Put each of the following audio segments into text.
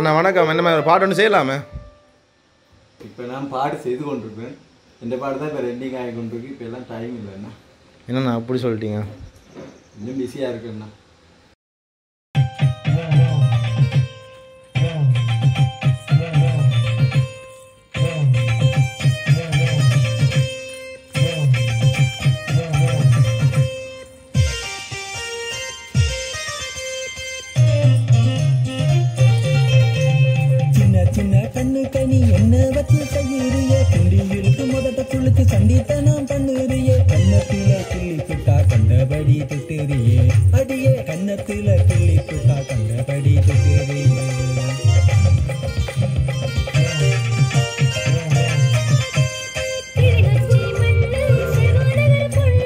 அண்ணா வணக்கம் என்ன மாதிரி ஒரு பாட்டு ஒன்று செய்யலாமே இப்போ நான் பாடு செய்து கொண்டிருப்பேன் இந்த பாடு தான் இப்போ ரெண்டிங் ஆகி கொண்டிருக்கு இப்போ எல்லாம் டைம் இல்லைண்ணா என்னண்ணா அப்படி சொல்லிட்டீங்க இன்னும் பிஸியாக இருக்குண்ணா சின்ன சின்ன கண்ணு கனி என்ன வச்சு செய்யுறிய துண்டி இழுத்து முதட்ட துளுக்கு சண்டித்தனம் பண்ணுறிய கண்ணத்துல கிள்ளி புட்டா கண்டபடி துட்டுறியே அடியே கண்ணத்துல கிள்ளி புட்டா கண்டபடி துட்டுறியே கிளிநொச்சி மண்ணு சிறுநகர் பொண்ணு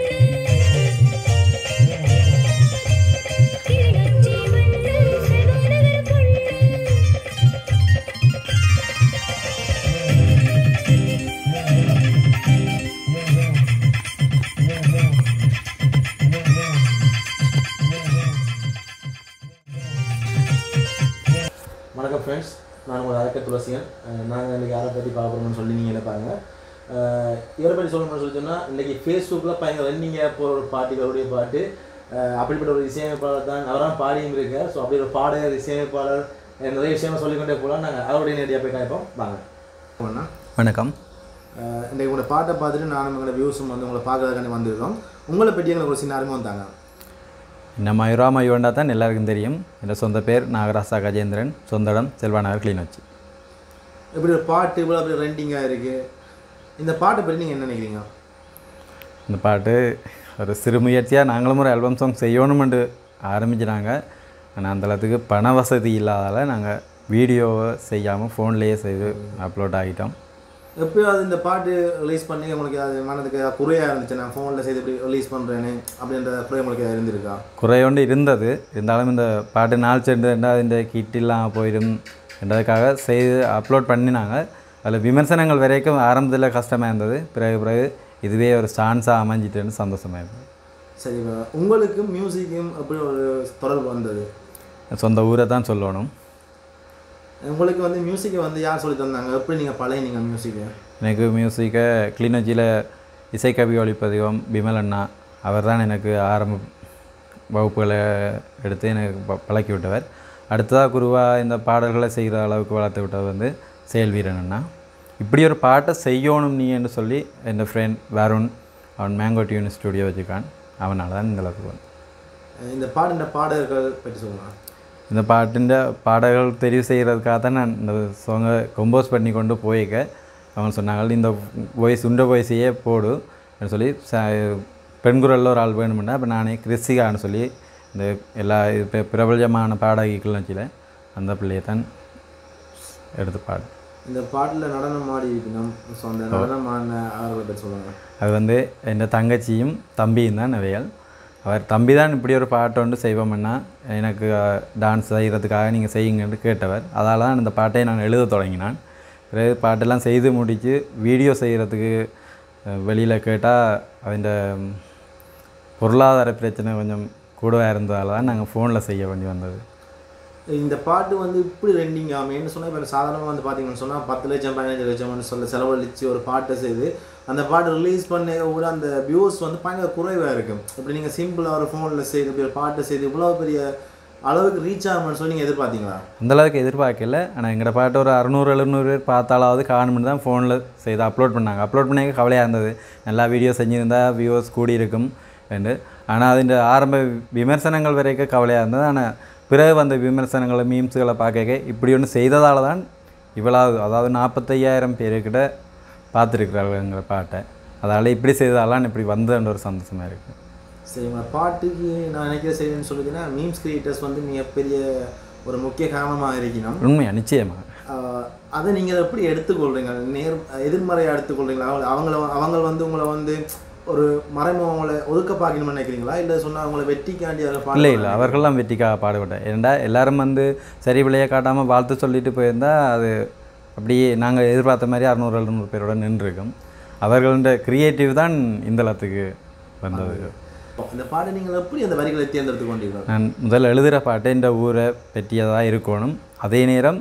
கிளிநொச்சி மண்ணு சிறுநகர் பொண்ணு வணக்கம் ஃப்ரெண்ட்ஸ் நான் உங்கள் அரக்க துளசியன் நாங்கள் இன்றைக்கி யாரை பற்றி பார்க்குறோம்னு சொல்லி நீங்கள் பாருங்கள் அஹ் இவரை பற்றி சொல்லணும்னு சொல்லி சொன்னால் இன்றைக்கி ஃபேஸ்புக்கில் பயங்கர ரன்னிங்காக போகிற ஒரு பாட்டு இவருடைய பாட்டு அஹ் அப்படிப்பட்ட ஒரு இசையமைப்பாளர் தான் அவராக பாடியும் இருக்கார் ஸோ அப்படி ஒரு பாடகர் இசையமைப்பாளர் அஹ் நிறைய விஷயங்கள் சொல்லிக்கொண்டே போகலாம் நாங்கள் அவருடைய நேரடியாக போய் கேட்போம் வாங்க அண்ணா வணக்கம் இன்றைக்கு உங்களோட பாட்டை பார்த்துட்டு நானும் எங்களோட வியூஸும் வந்து உங்களை பார்க்கறதுக்காண்டி வந்திருக்கோம் உங்களை பற்றி எங்களுக்கு ஒரு சின்ன அறிமுகம் தாங்க இந்த மயூரா மயூண்டா தான் எல்லாருக்கும் தெரியும் என்னோட சொந்த பேர் நாகராசா கஜேந்திரன் சொந்த இடம் செல்வாநகர் கிளிநொச்சி இப்படி ஒரு பாட்டு இவ்வளோ அப்படி ரெண்டிங்காக இருக்குது இந்த பாட்டை பற்றி நீங்கள் என்ன நினைக்கிறீங்க இந்த பாட்டு ஒரு சிறு முயற்சியாக நாங்களும் ஒரு ஆல்பம் சாங் செய்யணுமென்று ஆரம்பிச்சினாங்க ஆனால் அந்தளத்துக்கு பண வசதி இல்லாதால் நாங்கள் வீடியோவை செய்யாமல் ஃபோன்லேயே செய்து அப்லோட் ஆகிட்டோம் எப்பயாவது இந்த பாட்டு ரிலீஸ் பண்ணி உங்களுக்கு அது மனதுக்கு ஏதாவது குறையாக இருந்துச்சு நான் ஃபோனில் செய்து இப்படி ரிலீஸ் பண்ணுறேன்னு அப்படின்ற குறை உங்களுக்கு ஏதாவது இருந்திருக்கா குறையோண்டு இருந்தது இருந்தாலும் இந்த பாட்டு நாள் சென்று இந்த கிட்டெல்லாம் போயிடும் என்றதுக்காக செய்து அப்லோட் பண்ணினாங்க அதில் விமர்சனங்கள் வரைக்கும் ஆரம்பத்தில் கஷ்டமாக இருந்தது பிறகு பிறகு இதுவே ஒரு ஸ்டான்ஸாக அமைஞ்சிட்டுன்னு சந்தோஷமாக இருந்தது சரி இப்ப உங்களுக்கும் மியூசிக்கும் எப்படி ஒரு தொடர்பு வந்தது சொந்த ஊரை தான் சொல்லணும் உங்களுக்கு வந்து மியூசிக்கை வந்து யார் சொல்லி தந்தாங்க எப்படி நீங்கள் பழையனீங்க மியூசிக்கை எனக்கு மியூசிக்கை கிளிநொச்சியில் இசைக்கவி ஒளிப்பதிவம் விமல் அண்ணா அவர் தான் எனக்கு ஆரம்ப வகுப்புகளை எடுத்து எனக்கு ப- பழக்கி விட்டவர் அடுத்ததாக குருவாக இந்த பாடல்களை செய்கிற அளவுக்கு வளர்த்து விட்டவர் வந்து செயல்வீரன் அண்ணா இப்படி ஒரு பாட்டை செய்யணும் நீ என்று சொல்லி என் ஃப்ரெண்ட் வருண் அவன் மேங்கோ டியூன் ஸ்டுடியோ வச்சுக்கான் அவனால் தான் இந்த அளவுக்கு வந்து இந்த பாடுன்ற பாடல்கள் பற்றி சொல்லுங்கள் இந்த பாட்டின் பாடல்கள் தெரிவு செய்கிறதுக்காக தான் நான் இந்த சாங்கை கம்போஸ் பண்ணி கொண்டு போயிருக்க அவங்க சொன்னாங்க இந்த வாய்ஸ் உண்ட வாய்ஸையே போடு அப்படின்னு சொல்லி ச பெண்குரலில் ஒரு ஆள் வேணும்னா அப்போ நானே கிறிஸ்திகான்னு சொல்லி இந்த எல்லா இப்போ பிரபலமான பாடகிகள் வச்சில் அந்த பிள்ளையை தான் எடுத்து பாடு இந்த பாட்டில் நடனம் ஆடி இருக்கணும் ஸோ அந்த நடனம் ஆடின ஆர்வத்தை பற்றி சொல்லுங்கள் அது வந்து என் தங்கச்சியும் தம்பியும் தான் நிறையல் அவர் தம்பி தான் இப்படி ஒரு பாட்டு ஒன்று செய்வோம்னா எனக்கு டான்ஸ் செய்கிறதுக்காக நீங்கள் செய்யுங்கன்னு கேட்டவர் அதால் தான் இந்த பாட்டை நான் எழுத தொடங்கினான் பிறகு பாட்டெல்லாம் செய்து முடித்து வீடியோ செய்கிறதுக்கு வெளியில் கேட்டால் அவன் பொருளாதார பிரச்சனை கொஞ்சம் கூடவே இருந்ததால் தான் நாங்கள் ஃபோனில் செய்ய வேண்டி வந்தது இந்த பாட்டு வந்து இப்படி ரெண்டிங் ஆமேன்னு சொன்னால் இப்போ சாதாரணமாக வந்து பார்த்தீங்கன்னு சொன்னால் பத்து லட்சம் பதினஞ்சு லட்சம்னு சொல்ல செலவழித்து ஒரு பாட்டை செய்து அந்த பாட்டு ரிலீஸ் பண்ண கூட அந்த வியூஸ் வந்து பயங்கர குறைவாக இருக்கும் இப்படி நீங்கள் சிம்பிளாக ஒரு ஃபோனில் செய்து இப்படி ஒரு பாட்டை செய்து இவ்வளோ பெரிய அளவுக்கு ரீச் ஆகும்னு சொல்லி நீங்கள் எதிர்பார்த்தீங்களா அந்தளவுக்கு எதிர்பார்க்கல ஆனால் எங்களோட பாட்டு ஒரு அறுநூறு எழுநூறு பேர் பார்த்தாலாவது காணும்னு தான் ஃபோனில் செய்து அப்லோட் பண்ணாங்க அப்லோட் பண்ணி கவலையாக இருந்தது நல்லா வீடியோ செஞ்சுருந்தா வியூவர்ஸ் கூடி இருக்கும் என்று ஆனால் அதிൻ്റെ ஆரம்ப விமர்சனங்கள் வரைக்கும் கவலையாக இருந்தது ஆனால் பிறகு வந்த விமர்சனங்களை மீம்ஸுகளை பார்க்க இப்படி ஒன்று செய்ததால தான் இவ்வளவு அதாவது நாற்பத்தையாயிரம் பேருக்கிட்ட பார்த்துருக்குறாங்க எங்கள் பாட்டை அதால் இப்படி செய்ததாலாம் இப்படி வந்ததுன்ற ஒரு சந்தோஷமாக இருக்குது சரி உங்கள் பாட்டுக்கு நான் நினைக்கிற செய்யணும்னு சொல்லிங்கன்னா மீம்ஸ் கிரியேட்டர்ஸ் வந்து மிகப்பெரிய ஒரு முக்கிய காரணமாக இருக்கணும் உண்மையா நிச்சயமாக ஆஹ் அதை நீங்கள் எப்படி எடுத்துக்கொள்றீங்க நேர் எதிர்மறையாக எடுத்துக்கொள்றீங்களா அவங்க அவங்கள அவங்க வந்து உங்களை வந்து ஒரு மறைமுகங்களை ஒதுக்க பார்க்கணும்னு நினைக்கிறீங்களா இல்லை சொன்னால் அவங்கள வெற்றிக்காண்டி அதை பாட இல்லை இல்லை அவர்கள்லாம் வெற்றிக்காக பாடுபட்டேன் ஏன்டா எல்லாரும் வந்து சரி விளைய காட்டாமல் வாழ்த்து சொல்லிட்டு போயிருந்தா அது அப்படியே நாங்கள் எதிர்பார்த்த மாதிரி அறநூறு எழுநூறு பேரோட நின்றுருக்கோம் அவர்களோட கிரியேட்டிவ் தான் இந்த லத்துக்கு வந்தது இந்த பாட்டை நீங்கள் எப்படி அந்த வரிகளை தேர்ந்தெடுத்து கொண்டீர்கள் நான் முதல்ல எழுதுகிற பாட்டு இந்த ஊரை பற்றியதாக இருக்கணும் அதே நேரம்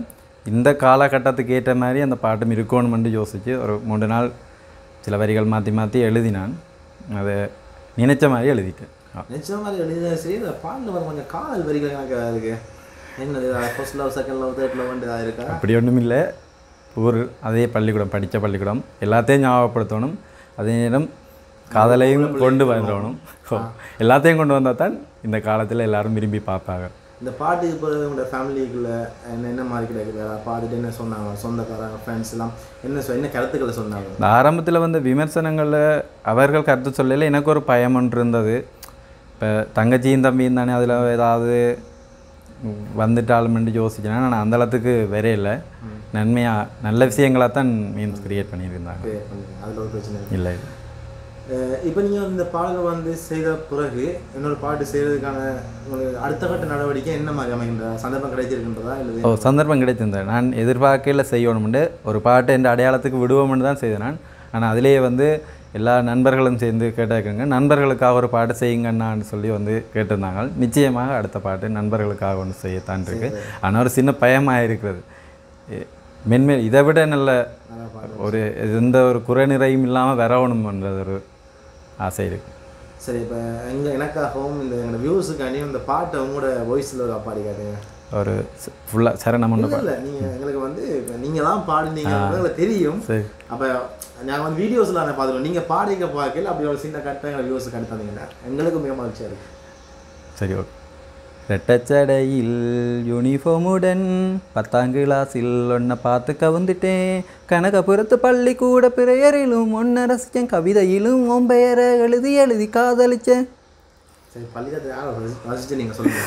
இந்த காலகட்டத்துக்கு ஏற்ற மாதிரி அந்த பாட்டும் இருக்கணுமென்று யோசித்து ஒரு மூன்று நாள் சில வரிகள் மாற்றி மாற்றி எழுதினான் அதை நினைச்ச மாதிரி எழுதிட்டேன் ஆ. நிச்சயமா மாதிரி எழுதினா சரி இந்த பாட்டில் வர கொஞ்சம் காதல் வரிகள் எனக்கு இருக்கு என்னது first love second love third love இதாக இருக்கா அப்படி ஒன்றும் இல்லை ஊர் அதே பள்ளிக்கூடம் படித்த பள்ளிக்கூடம் எல்லாத்தையும் ஞாபகப்படுத்தணும் அதே நேரம் காதலையும் கொண்டு வந்துடணும் ஸோ எல்லாத்தையும் கொண்டு வந்தால் தான் இந்த காலத்தில் எல்லாரும் விரும்பி பார்ப்பாங்க இந்த பாட்டுக்கு பிறகு உங்களோட ஃபேமிலிக்குள்ள என்ன என்ன மாதிரி கிடைக்குது பார்த்துட்டு என்ன சொன்னாங்க சொந்தக்காரங்க ஃப்ரெண்ட்ஸ் எல்லாம் என்ன சொ- என்ன கருத்துக்களை சொன்னாங்க இந்த ஆரம்பத்தில் வந்த விமர்சனங்களில் அவர்கள் கருத்து சொல்லல எனக்கு ஒரு பயம் ஒன்று இருந்தது இப்போ தங்கச்சியும் தம்பியும் தானே அதில் ஏதாவது வந்துட்டாலுமென்று யோசிச்சேன் ஆனால் அந்த அளவுக்கு வரையில நன்மையாக நல்ல விஷயங்களாக தான் மீன்ஸ் கிரியேட் பண்ணியிருந்தாங்க create பண்ணுங்க. அதுல ஒரு பிரச்சனை இல்லை இல்லை இப்போ நீங்கள் இந்த பாடல் வந்து செய்த பிறகு இன்னொரு பாட்டு செய்கிறதுக்கான உங்களுக்கு அடுத்த கட்ட நடவடிக்கை என்ன மாதிரி அமைகின்ற சந்தர்ப்பம் கிடைச்சிருக்கின்றதா இல்லை ஓ சந்தர்ப்பம் கிடைச்சிருந்தேன் நான் எதிர்பார்க்கையில் செய்யணும்னு ஒரு பாட்டு என்ற அடையாளத்துக்கு விடுவோம்னு தான் செய்தேன் நான் ஆனால் அதிலேயே வந்து எல்லா நண்பர்களும் சேர்ந்து கேட்டாக்குங்க நண்பர்களுக்காக ஒரு பாட்டு செய்யுங்கண்ணான்னு சொல்லி வந்து கேட்டிருந்தாங்க நிச்சயமாக அடுத்த பாட்டு நண்பர்களுக்காக ஒன்று செய்யத்தான் இருக்கு ஆனால் ஒரு சின்ன பயமாக இருக்கிறது எ- மென்மேல் இதை விட நல்ல ஒரு எந்த ஒரு குறைநிறையும் இல்லாமல் வரணும்ன்றது ஒரு ஆசை இருக்கு சரி இப்போ எங்க எனக்காகவும் இந்த எங்களோட வியூஸுக்காண்டி இந்த பாட்டை உங்களோட வாய்ஸில் ஒரு பாடி காட்டுங்க ஒரு ஃபுல்லாக சரணம் ஒன்று இல்லை இல்லை நீங்கள் எங்களுக்கு வந்து இப்போ நீங்கள் தான் பாடுனீங்க எங்களுக்கு தெரியும் சரி அப்போ நாங்கள் வந்து வீடியோஸில் அதை பார்த்துருவோம் நீங்கள் பாடிக்க பார்க்கல அப்படி ஒரு சின்ன கட்டை எங்களை வியூஸுக்கு அனுப்பி தந்தீங்கன்னா எங்களுக்கு மிக மகிழ்ச்சியாக இருக்கு சரி ஓகே ரெட்டச்சடையில் யூனிஃபார்முடன் பத்தாம் கிளாஸில் ஒன்றை பார்த்து கவுந்துட்டேன் கனகபுரத்து பள்ளிக்கூட பிரேயரிலும் ஒன்றை ரசித்தேன் கவிதையிலும் உன் பெயரை எழுதி எழுதி காதலிச்சேன் சரி பள்ளிக்கூடத்தில் யாரை ரசி- ரசிச்சு நீங்கள் சொல்லுங்கள்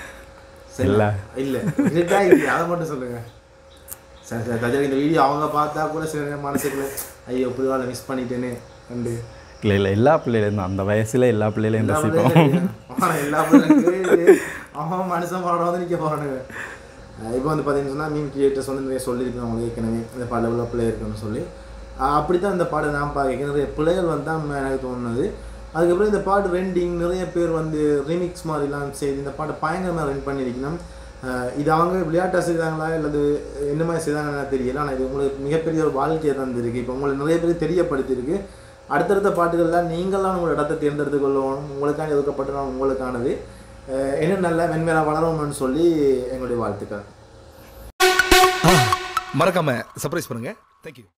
சரி இல்ல. இல்லை இருக்கா இல்லை அதை மட்டும் சொல்லுங்கள் சரி சரி தஜரி இந்த வீடியோ அவங்க பார்த்தா கூட சில நேரம் மனசுக்குள்ள ஐயோ இப்படி வேலை மிஸ் பண்ணிட்டேனே கண்டு இல்லை இல்லை எல்லா பிள்ளைகளும் அந்த வயசில் எல்லா பிள்ளைகளையும் எல்லா ரசிப்போம் பிள்ளைகளும் ஆனா எல்லா பிள்ளைகளும் அவன் மனுஷன் பாடம் வந்து நிற்க போகிறானுங்க இப்போ வந்து பார்த்தீங்கன்னு சொன்னால் மீன் கிரியேட்டர்ஸ் வந்து நிறைய சொல்லியிருக்கேன் அவங்களுக்கு ஏற்கனவே இந்த பாடல உள்ள பிள்ளை இருக்குன்னு சொல்லி அப்படி தான் இந்த பாடை நான் பார்க்க நிறைய பிள்ளைகள் வந்து தான் எனக்கு தோணுது அதுக்கப்புறம் இந்த பாட்டு ரெண்டிங் நிறைய பேர் வந்து ரீமிக்ஸ் மாதிரிலாம் செய்து இந்த பாட்டை பயங்கரமாக ரெண்ட் பண்ணியிருக்கணும் அஹ் இது அவங்க விளையாட்டா செய்தாங்களா இல்லது என்ன மாதிரி செய்தாங்கன்னு தெரியல ஆனால் இது உங்களுக்கு மிகப்பெரிய ஒரு வாழ்க்கையை தந்திருக்கு இப்போ உங்களுக்கு நிறைய பேர் தெரியப்படுத்தியிருக்கு அடுத்தடுத்த பாட்டுகள்லாம் நீங்களாம் உங்களோட இடத்தை தேர்ந்தெடுத்து கொள்ளணும் உங்களுக்கான ஒதுக்கப்பட்ட நாள் உங்களுக்கானது அஹ் இன்னும் நல்லா மென்மேலாக வளரணும்னு சொல்லி எங்களுடைய வாழ்த்துக்கள் மறக்காம சர்ப்ரைஸ் பண்ணுங்க தேங்க்யூ